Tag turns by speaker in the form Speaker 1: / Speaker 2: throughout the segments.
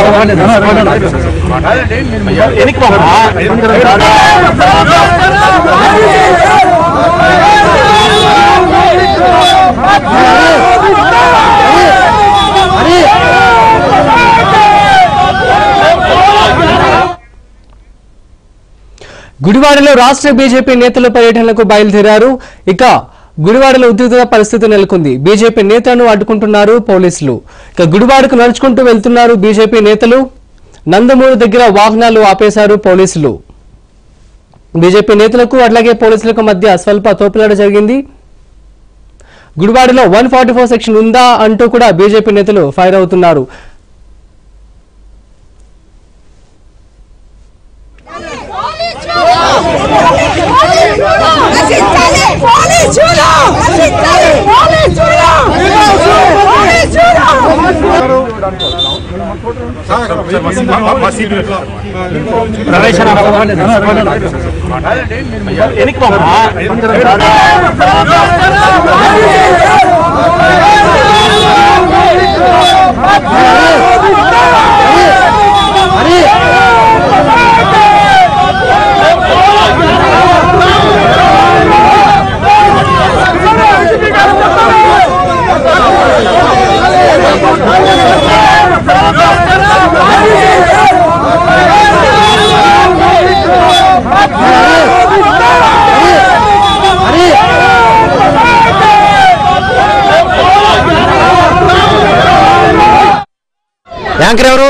Speaker 1: గుడివాడలో రాష్ట్ర బీజేపీ నేతల పర్యటనకు బయలుదేరారు ఇక గుడివాడలో ఉద్రిక్త పరిస్థితి నెలకొంది బీజేపీ నేతలను అడ్డుకుంటున్నారు పోలీసులు ఇక గుడివాడకు నడుచుకుంటూ వెళ్తున్నారు బీజేపీ నేతలు నందమూరు దగ్గర వాహనాలు ఆపేశారు పోలీసులు బీజేపీ నేతలకు అట్లాగే పోలీసులకు మధ్య స్వల్ప తోపులాట జరిగింది గుడివాడలో వన్ ఫార్టీ ఫోర్ సెక్షన్ ఉందా అంటూ కూడా బీజేపీ నేతలు ఫైర్ అవుతున్నారు
Speaker 2: యాంకర్ ఎవరు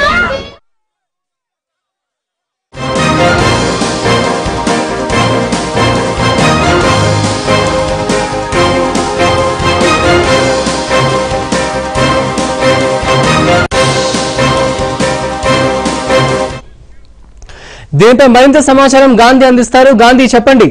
Speaker 1: దీనిపై మరింత సమాచారం గాంధీ అందిస్తారు గాంధీ చెప్పండి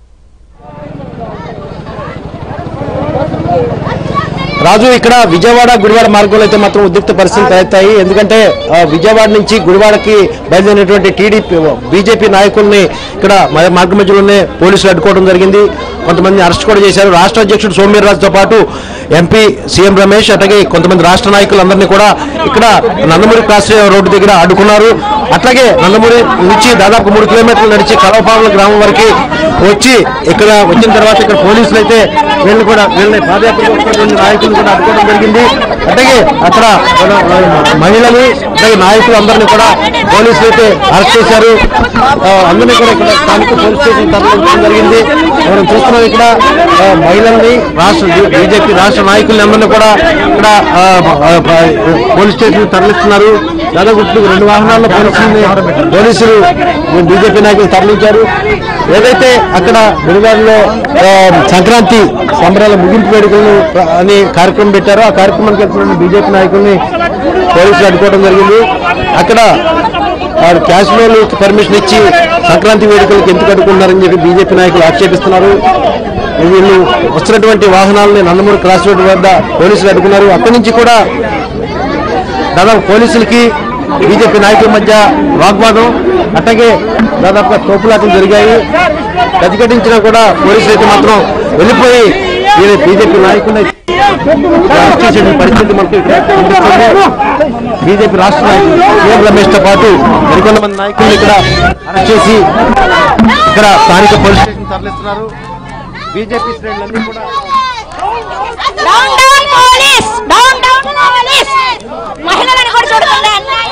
Speaker 2: రాజు ఇక్కడ విజయవాడ గుడివాడ మార్గంలో అయితే మాత్రం ఉద్రిక్త పరిస్థితులు తలెత్తాయి ఎందుకంటే ఆ, విజయవాడ నుంచి గుడివాడకి బయలుదేరినటువంటి టీడీపీ బీజేపీ నాయకుల్ని ఇక్కడ మ- మార్గ మధ్యలోనే పోలీసులు అడ్డుకోవడం జరిగింది కొంతమంది అరెస్ట్ కూడా చేశారు రాష్ట్ర అధ్యక్షుడు సోమవీర్రాజుతో పాటు ఎంపీ సీఎం రమేష్ అట్లాగే కొంతమంది రాష్ట్ర నాయకులందరినీ కూడా ఇక్కడ నందమూరి క్రాస్ రోడ్డు దగ్గర అడ్డుకున్నారు అట్లాగే నందమూరి నుంచి దాదాపు మూడు కిలోమీటర్లు నడిచి కలవపాముల గ్రామం వరకు వచ్చి ఇక్కడ వచ్చిన తర్వాత ఇక్కడ పోలీసులు అయితే వీళ్ళు కూడా వీళ్ళని పాదయాత్ర వస్తున్నటువంటి నాయకులు కూడా అడ్డుకోవడం జరిగింది అట్లాగే అక్కడ మన మహిళలు అట్లాగే నాయకులు అందరినీ కూడా పోలీసులు అయితే అరెస్ట్ చేశారు ఆ, అందరినీ కూడా ఇక్కడ స్థానిక పోలీస్ స్టేషన్ తరలించడం జరిగింది మనం చూస్తున్నాం ఇక్కడ ఆ, మహిళల్ని రాష్ట్ర బీజేపీ రాష్ట్ర నాయకుల్ని అందరినీ కూడా ఇక్కడ ఆ, ఆ, ఆ, పోలీస్ స్టేషన్ తరలిస్తున్నారు దాదాపు ఇప్పుడు రెండు వాహనాల్లో పోలీసుల్ని పోలీసులు బీజేపీ నాయకులు తరలించారు ఏదైతే అక్కడ గురువారంలో ఆ, సంక్రాంతి సంబరాల ముగింపు వేడుకలను ప్ర- అని కార్యక్రమం పెట్టారో ఆ కార్యక్రమానికి వెళ్తున్న బీజేపీ నాయకుల్ని పోలీసులు అడ్డుకోవడం జరిగింది అక్కడ వారు క్యాష్లోలు పర్మిషన్ ఇచ్చి సంక్రాంతి వేడుకలకు ఎందుకు అడ్డుకున్నారని చెప్పి బీజేపీ నాయకులు ఆక్షేపిస్తున్నారు వీళ్ళు వస్తున్నటువంటి వాహనాలని నందమూరి క్రాస్ రోడ్ వద్ద పోలీసులు అడ్డుకున్నారు అక్కడి నుంచి కూడా దాదాపు పోలీసులకి బీజేపీ నాయకుల మధ్య వాగ్వాదం అట్లాగే దాదాపుగా తోపులాటలు జరిగాయి ప్రతిఘటించినా కూడా పోలీసులు అయితే మాత్రం వెళ్ళిపోయి వీళ్ళ బీజేపీ నాయకుల్ని అరెస్ట్ చేసే పరిస్థితి మనకు ఇక్కడ కనిపిస్తుంది. బీజేపీ రాష్ట్ర నాయకులు సీఎం రమేష్ తో పాటు మరికొంతమంది నాయకుల్ని ఇక్కడ అరెస్ట్ చేసి ఇక్కడ స్థానిక పోలీస్ స్టేషన్ తరలిస్తున్నారు బీజేపీ శ్రేణులన్నీ కూడా
Speaker 3: down down police down down police మహిళలను కూడా చూడకుండా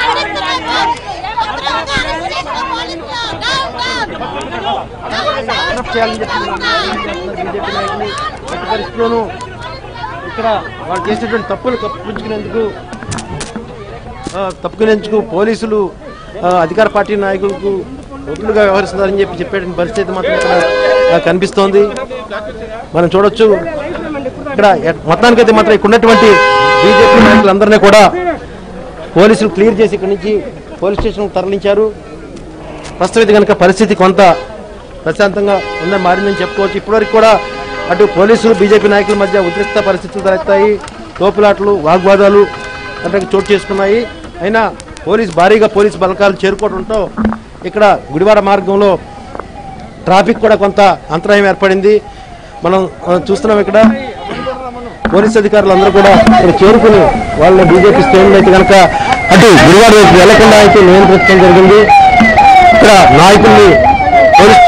Speaker 2: అరెస్ట్ చేయాలని చెప్పి బీజేపీ నాయకులు ఎట్టి పరిస్థితుల్లోనూ ఇక్కడ వాళ్ళు చేసినటువంటి తప్పులు కప్పించుకునేందుకు ఆ, తప్పుకునేందుకు పోలీసులు ఆ, అధికార పార్టీ నాయకులకు ఒత్తులుగా వ్యవహరిస్తున్నారని చెప్పి చెప్పేటువంటి పరిస్థితి మాత్రం ఇక్కడ ఆ, కనిపిస్తోంది మనం చూడొచ్చు ఇక్కడ ఎ- మొత్తానికైతే మాత్రం ఇక్కడ ఉన్నటువంటి బీజేపీ నాయకులందరినీ కూడా పోలీసులు క్లియర్ చేసి ఇక్కడి నుంచి పోలీస్ స్టేషన్ తరలించారు ప్రస్తుతం అయితే కనుక పరిస్థితి కొంత ప్రశాంతంగా ఉందని మారిందని చెప్పుకోవచ్చు ఇప్పటివరకు కూడా అటు పోలీసులు బీజేపీ నాయకుల మధ్య ఉద్రిక్త పరిస్థితులు తలెత్తాయి తోపులాటలు వాగ్వాదాలు అట్లాగే చోటు చేసుకున్నాయి అయినా పోలీస్ భారీగా పోలీస్ బలకాలు చేరుకోవడంతో ఇక్కడ గుడివాడ మార్గంలో ట్రాఫిక్ కూడా కొంత అంతరాయం ఏర్పడింది మనం ఆ, చూస్తున్నాం ఇక్కడ పోలీస్ అధికారులు అందరూ కూడా ఇక్కడ చేరుకుని వాళ్ళని బీజేపీ శ్రేణులు అయితే కనుక అటు గుడివాడ వైపు వెళ్లకుండా అయితే నియంత్రించడం జరిగింది ఇక్కడ నాయకుల్ని